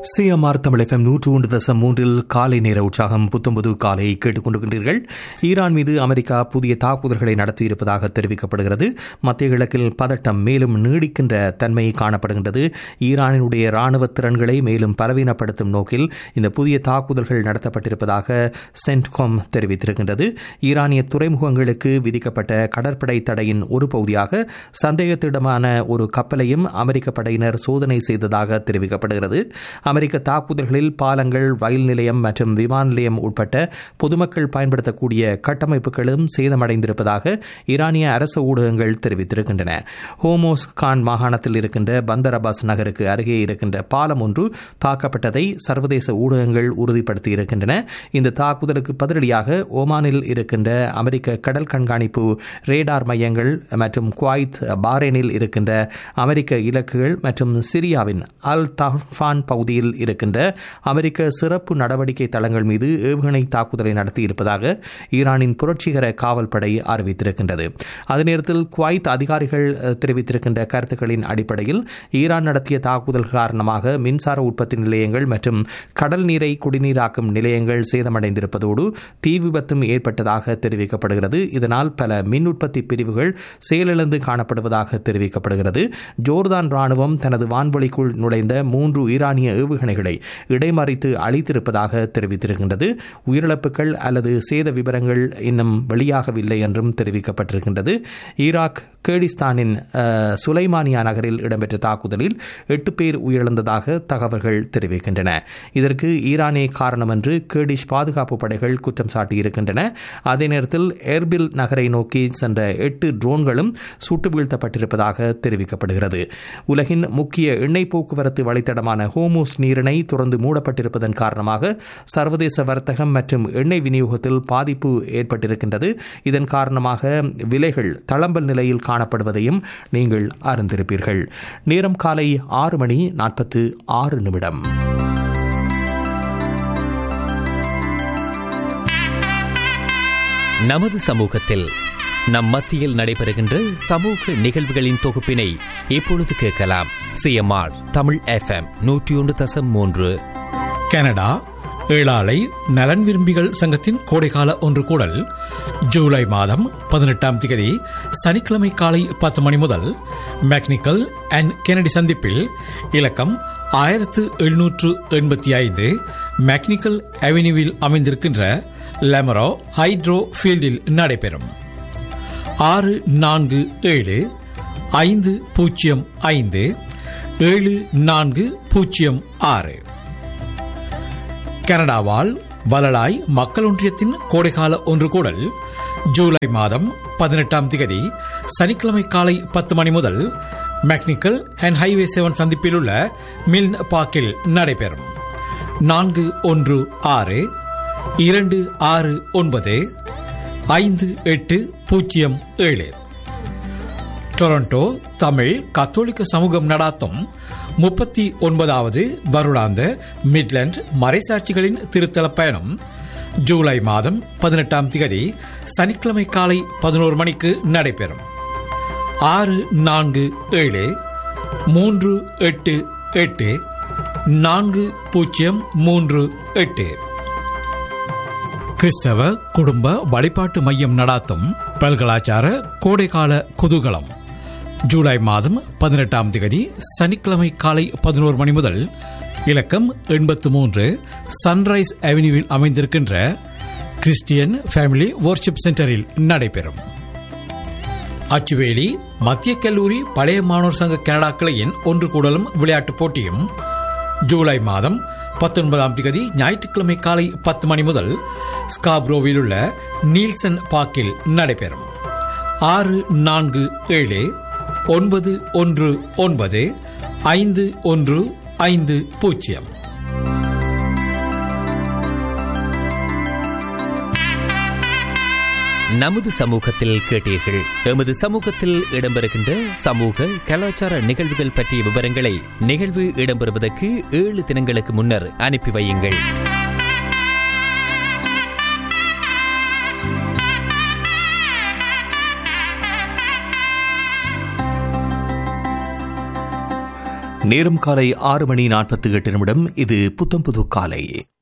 CMR Tamil FM நூற்று ஒன்று தசம் மூன்றில் காலை நேர உற்சாகம் புத்தம்பது காலை கேட்டுக்கொண்டிருக்கின்றீர்கள் ஈரான் மீது அமெரிக்கா புதிய தாக்குதல்களை நடத்தியிருப்பதாக தெரிவிக்கப்படுகிறது மத்திய கிழக்கில் பதட்டம் மேலும் நீடிக்கின்ற தன்மை காணப்படுகின்றது ஈரானினுடைய ராணுவ திறன்களை மேலும் பலவீனப்படுத்தும் நோக்கில் இந்த புதிய தாக்குதல்கள் நடத்தப்பட்டிருப்பதாக சென்ட்காம் தெரிவித்திருக்கின்றது ஈரானிய துறைமுகங்களுக்கு விதிக்கப்பட்ட கடற்படை தடையின் ஒரு பகுதியாக சந்தேகத்திடமான ஒரு கப்பலையும் அமெரிக்க படையினர் சோதனை செய்ததாக தெரிவிக்கப்படுகிறது அமெரிக்க தாக்குதல்களில் பாலங்கள் ரயில் நிலையம் மற்றும் விமான நிலையம் உட்பட்ட பொதுமக்கள் பயன்படுத்தக்கூடிய கட்டமைப்புகளும் சேதமடைந்திருப்பதாக ஈரானிய அரசு ஊடகங்கள் தெரிவித்திருக்கின்றன ஹோமோஸ் கான் மாகாணத்தில் இருக்கின்ற பந்தர் அபாஸ் நகருக்கு அருகே இருக்கின்ற பாலம் ஒன்று தாக்கப்பட்டதை சர்வதேச ஊடகங்கள் உறுதிப்படுத்தியிருக்கின்றன இந்த தாக்குதலுக்கு பதிலடியாக ஓமானில் இருக்கின்ற அமெரிக்க கடல் கண்காணிப்பு ரேடார் மையங்கள் மற்றும் குவாய்த் பாரேனில் இருக்கின்ற அமெரிக்க இலக்குகள் மற்றும் சிரியாவின் அல் தஹ்ஃபான் பகுதியில் இருக்கின்ற அமெரிக்க சிறப்பு நடவடிக்கை தளங்கள் மீது ஏவுகணை தாக்குதலை நடத்தியிருப்பதாக ஈரானின் புரட்சிகர காவல்படை அறிவித்திருக்கின்றது அதே நேரத்தில் குவைத் அதிகாரிகள் தெரிவித்திருக்கின்ற கருத்துக்களின் அடிப்படையில் ஈரான் நடத்திய தாக்குதல் காரணமாக மின்சார உற்பத்தி நிலையங்கள் மற்றும் கடல் நீரை குடிநீராக்கும் நிலையங்கள் சேதமடைந்திருப்பதோடு தீ விபத்தும் ஏற்பட்டதாக தெரிவிக்கப்படுகிறது இதனால் பல மின் உற்பத்தி பிரிவுகள் செயலிழந்து காணப்படுவதாக தெரிவிக்கப்படுகிறது ஜோர்தான் ராணுவம் தனது வான்வெளிக்குள் நுழைந்த மூன்று ஈரானிய ஏவுகணைகளை இடைமறித்து அளித்திருப்பதாக தெரிவித்திருக்கின்றது உயிரிழப்புகள் அல்லது சேத விவரங்கள் இன்னும் வெளியாகவில்லை என்றும் தெரிவிக்கப்பட்டிருக்கின்றது ஈராக் கேடிஸ்தானின் சுலைமானியா நகரில் இடம்பெற்ற தாக்குதலில் எட்டு பேர் உயிரிழந்ததாக தகவல்கள் தெரிவிக்கின்றன இதற்கு ஈரானே காரணம் என்று கேடிஷ் பாதுகாப்பு படைகள் குற்றம் சாட்டியிருக்கின்றன அதே நேரத்தில் எர்பில் நகரை நோக்கி சென்ற எட்டு ட்ரோன்களும் சுட்டு வீழ்த்தப்பட்டிருப்பதாக தெரிவிக்கப்படுகிறது உலகின் முக்கிய எண்ணெய் போக்குவரத்து வழித்தடமான ஹோமோஸ் நீரிணை தொடர்ந்து மூடப்பட்டிருப்பதன் காரணமாக சர்வதேச வர்த்தகம் மற்றும் எண்ணெய் விநியோகத்தில் பாதிப்பு ஏற்பட்டிருக்கின்றது இதன் காரணமாக விலைகள் தளம்பல் நிலையில் காணப்படுவதையும் நீங்கள் அறிந்திருப்பீர்கள் நேரம் காலை ஆறு மணி நாற்பத்து ஆறு நிமிடம் நமது சமூகத்தில் நம் மத்தியில் நடைபெறுகின்ற சமூக நிகழ்வுகளின் தொகுப்பினை இப்பொழுது கேட்கலாம் சிஎம்ஆர் தமிழ் எஃப்எம் நூற்றி ஒன்று தசம் மூன்று கனடா ஏழாலை நலன் விரும்பிகள் சங்கத்தின் கோடைகால ஒன்று கூடல் ஜூலை மாதம் பதினெட்டாம் தேதி சனிக்கிழமை காலை பத்து மணி முதல் மெக்னிக்கல் அண்ட் கெனடி சந்திப்பில் இலக்கம் ஆயிரத்து எழுநூற்று எண்பத்தி ஐந்து மெக்னிக்கல் அவென்யூவில் அமைந்திருக்கின்ற லெமரோ ஹைட்ரோ ஃபீல்டில் நடைபெறும் ஆறு நான்கு ஏழு ஐந்து பூஜ்ஜியம் ஐந்து ஏழு நான்கு பூஜ்ஜியம் ஆறு கனடாவால் வலலாய் மக்கள் ஒன்றியத்தின் கோடைகால ஒன்று கூடல் ஜூலை மாதம் பதினெட்டாம் திகதி சனிக்கிழமை காலை பத்து மணி முதல் மெக்னிக்கல் அண்ட் ஹைவே செவன் சந்திப்பில் உள்ள மில்ன் பார்க்கில் நடைபெறும் நான்கு ஒன்று ஆறு இரண்டு ஆறு ஒன்பது ஐந்து எட்டு பூஜ்ஜியம் ஏழு டொரண்டோ தமிழ் கத்தோலிக்க சமூகம் நடாத்தும் முப்பத்தி ஒன்பதாவது வருடாந்த மிட்லண்ட் மறைசாட்சிகளின் திருத்தல பயணம் ஜூலை மாதம் பதினெட்டாம் திகதி சனிக்கிழமை காலை பதினோரு மணிக்கு நடைபெறும் ஆறு நான்கு ஏழு மூன்று எட்டு எட்டு நான்கு பூஜ்ஜியம் மூன்று எட்டு கிறிஸ்தவ குடும்ப வழிபாட்டு மையம் நடாத்தும் பல்கலாச்சார கோடைகால குதூகலம் ஜூலை மாதம் பதினெட்டாம் தேதி சனிக்கிழமை காலை பதினோரு மணி முதல் இலக்கம் எண்பத்து மூன்று சன்ரைஸ் அவென்யூவில் அமைந்திருக்கின்ற கிறிஸ்டியன் ஃபேமிலி வர்ஷிப் சென்டரில் நடைபெறும் அச்சுவேலி மத்திய கல்லூரி பழைய மாணவர் சங்க கனடா கிளையின் ஒன்று கூடலும் விளையாட்டுப் போட்டியும் ஜூலை மாதம் பத்தொன்பதாம் தேதி ஞாயிற்றுக்கிழமை காலை பத்து மணி முதல் ஸ்காப்ரோவில் உள்ள நீல்சன் பார்க்கில் நடைபெறும் ஆறு நான்கு ஏழு ஒன்பது ஒன்று ஒன்பது ஐந்து ஒன்று ஐந்து பூஜ்ஜியம் நமது சமூகத்தில் கேட்டீர்கள் எமது சமூகத்தில் இடம்பெறுகின்ற சமூக கலாச்சார நிகழ்வுகள் பற்றிய விவரங்களை நிகழ்வு இடம்பெறுவதற்கு ஏழு தினங்களுக்கு முன்னர் அனுப்பி வையுங்கள் நேரம் காலை ஆறு மணி நாற்பத்தி எட்டு நிமிடம் இது புத்தம்புது காலை